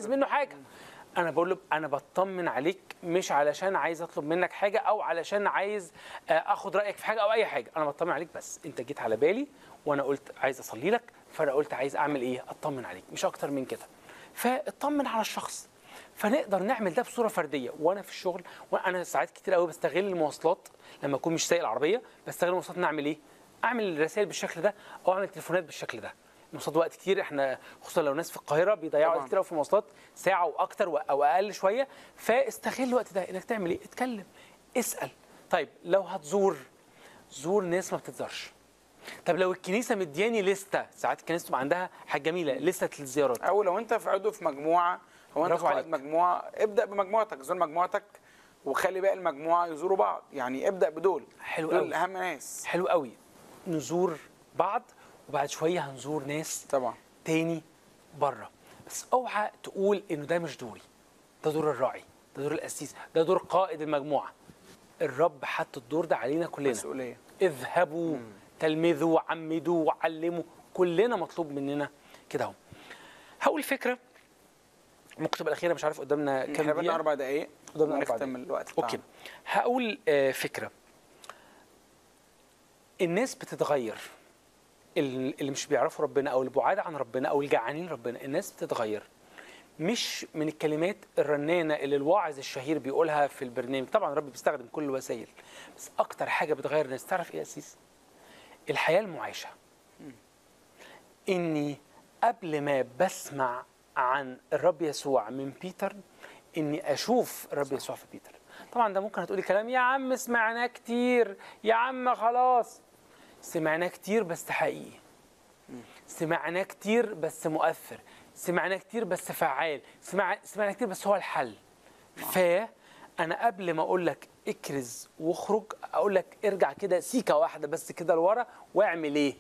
عايز منه حاجه انا بقول له انا بطمن عليك مش علشان عايز اطلب منك حاجه او علشان عايز آه، اخد رايك في حاجه او اي حاجه انا بطمن عليك بس انت جيت على بالي وانا قلت عايز اصلي لك فانا قلت عايز اعمل ايه اطمن عليك مش اكتر من كده فاطمن على الشخص فنقدر نعمل ده بصوره فرديه وانا في الشغل وانا ساعات كتير قوي بستغل المواصلات لما اكون مش سايق العربيه بستغل المواصلات نعمل ايه اعمل رسائل بالشكل ده او اعمل تليفونات بالشكل ده المواصلات وقت كتير احنا خصوصا لو ناس في القاهره بيضيعوا وقت طبعاً. كتير قوي في المواصلات ساعه واكتر و- او اقل شويه فاستغل الوقت ده انك تعمل ايه اتكلم اسال طيب لو هتزور زور ناس ما بتتزارش طب لو الكنيسه مدياني لسته ساعات الكنيسه تبقى عندها حاجه جميله لسته الزيارات او لو انت في عضو في مجموعه هو انت برافو قائد عليك. مجموعه ابدا بمجموعتك زور مجموعتك وخلي باقي المجموعه يزوروا بعض يعني ابدا بدول حلو دول قوي. اهم ناس حلو قوي نزور بعض وبعد شويه هنزور ناس طبعا تاني بره بس اوعى تقول انه ده مش دوري ده دور الراعي ده دور القسيس ده دور قائد المجموعه الرب حط الدور ده علينا كلنا مسؤوليه اذهبوا تلمذوا عمدوا علموا كلنا مطلوب مننا كده اهو هقول فكره ممكن تبقى الاخيره مش عارف قدامنا كام احنا بقى دقيقه اربع دقائق قدامنا أربع ونختم دقايق. الوقت اوكي بتاعنا. هقول آه، فكره الناس بتتغير ال- اللي مش بيعرفوا ربنا او البعاد عن ربنا او الجعانين ربنا الناس بتتغير مش من الكلمات الرنانه اللي الواعظ الشهير بيقولها في البرنامج طبعا الرب بيستخدم كل الوسائل بس اكتر حاجه بتغير الناس تعرف ايه يا اسيس الحياه المعاشه اني قبل ما بسمع عن الرب يسوع من بيتر اني اشوف الرب يسوع في بيتر طبعا ده ممكن هتقولي كلام يا عم سمعناه كتير يا عم خلاص سمعناه كتير بس حقيقي سمعناه كتير بس مؤثر سمعناه كتير بس فعال سمع سمعنا كتير بس هو الحل فانا قبل ما اقول لك اكرز واخرج اقول لك ارجع كده سيكه واحده بس كده لورا واعمل ايه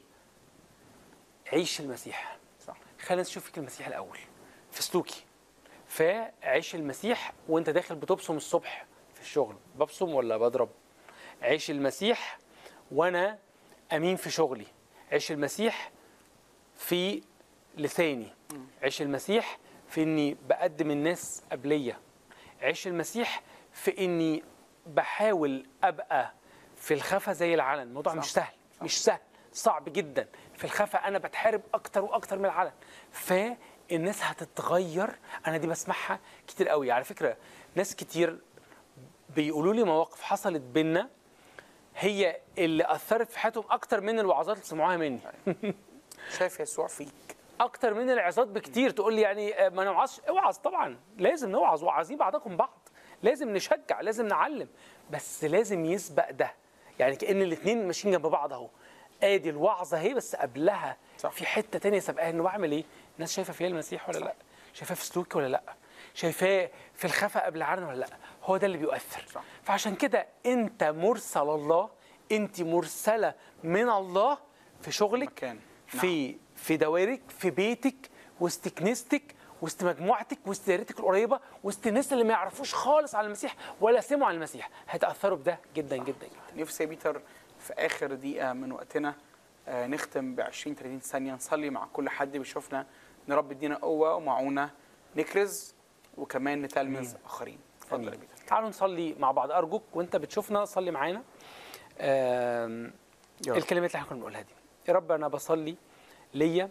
عيش المسيح صح خلينا نشوف فيك المسيح الاول في سلوكي فعيش المسيح وانت داخل بتبصم الصبح في الشغل ببصم ولا بضرب عيش المسيح وانا امين في شغلي عيش المسيح في لساني عيش المسيح في اني بقدم الناس قبليه عيش المسيح في اني بحاول ابقى في الخفا زي العلن الموضوع صح. مش سهل مش سهل صعب جدا في الخفا انا بتحارب اكتر واكتر من العلن فالناس هتتغير انا دي بسمعها كتير قوي على فكره ناس كتير بيقولوا لي مواقف حصلت بينا هي اللي اثرت في حياتهم اكتر من الوعظات اللي سمعوها مني شايف يسوع فيك اكتر من العظات بكتير تقول لي يعني آه، ما نوعظش اوعظ طبعا لازم نوعظ وعظين بعضكم بعض لازم نشجع لازم نعلم بس لازم يسبق ده يعني كان الاثنين ماشيين جنب بعض اهو ادي الوعظه اهي بس قبلها صح. في حته تانية سابقاها انه بعمل ايه الناس شايفه فيا المسيح ولا لا شايفاه في سلوكي ولا لا شايفاه في الخفا قبل العلن ولا لا هو ده اللي بيؤثر صح. فعشان كده انت مرسل الله انت مرسله من الله في شغلك مكان. في في دوائرك في بيتك وسط كنيستك وسط مجموعتك وسط دايرتك القريبه وسط الناس اللي ما يعرفوش خالص عن المسيح ولا سمعوا عن المسيح هيتاثروا بده جدا جدا جدا نفسي يا بيتر في اخر دقيقه من وقتنا آه، نختم ب 20 30 ثانيه نصلي مع كل حد بيشوفنا ان رب يدينا قوه ومعونه نكرز وكمان نتلمذ اخرين اتفضل يا آمين. بيتر تعالوا نصلي مع بعض ارجوك وانت بتشوفنا صلي معانا آم، يا رب. الكلمات اللي احنا كنا بنقولها دي يا رب انا بصلي ليا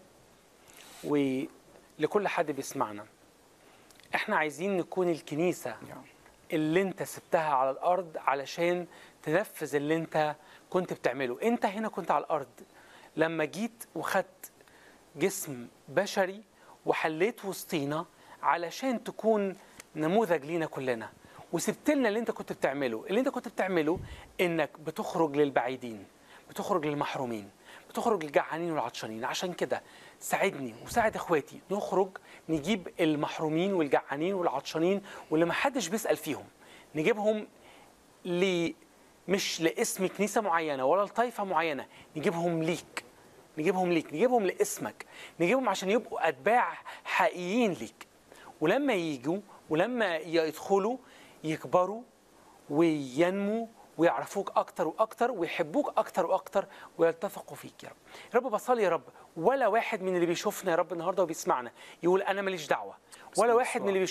ولكل حد بيسمعنا احنا عايزين نكون الكنيسه يا رب. اللي انت سبتها على الارض علشان تنفذ اللي انت كنت بتعمله انت هنا كنت على الارض لما جيت وخدت جسم بشري وحليت وسطينا علشان تكون نموذج لينا كلنا وسبت لنا اللي انت كنت بتعمله اللي انت كنت بتعمله انك بتخرج للبعيدين بتخرج للمحرومين بتخرج للجعانين والعطشانين عشان كده ساعدني وساعد اخواتي نخرج نجيب المحرومين والجعانين والعطشانين واللي ما حدش بيسأل فيهم نجيبهم ل مش لاسم كنيسه معينه ولا لطائفه معينه نجيبهم ليك نجيبهم ليك نجيبهم لاسمك نجيبهم عشان يبقوا اتباع حقيقيين ليك ولما يجوا ولما يدخلوا يكبروا وينموا ويعرفوك اكتر واكتر ويحبوك اكتر واكتر ويلتفقوا فيك يا رب يا رب بصلي يا رب ولا واحد من اللي بيشوفنا يا رب النهارده وبيسمعنا يقول انا ماليش دعوه ولا واحد من اللي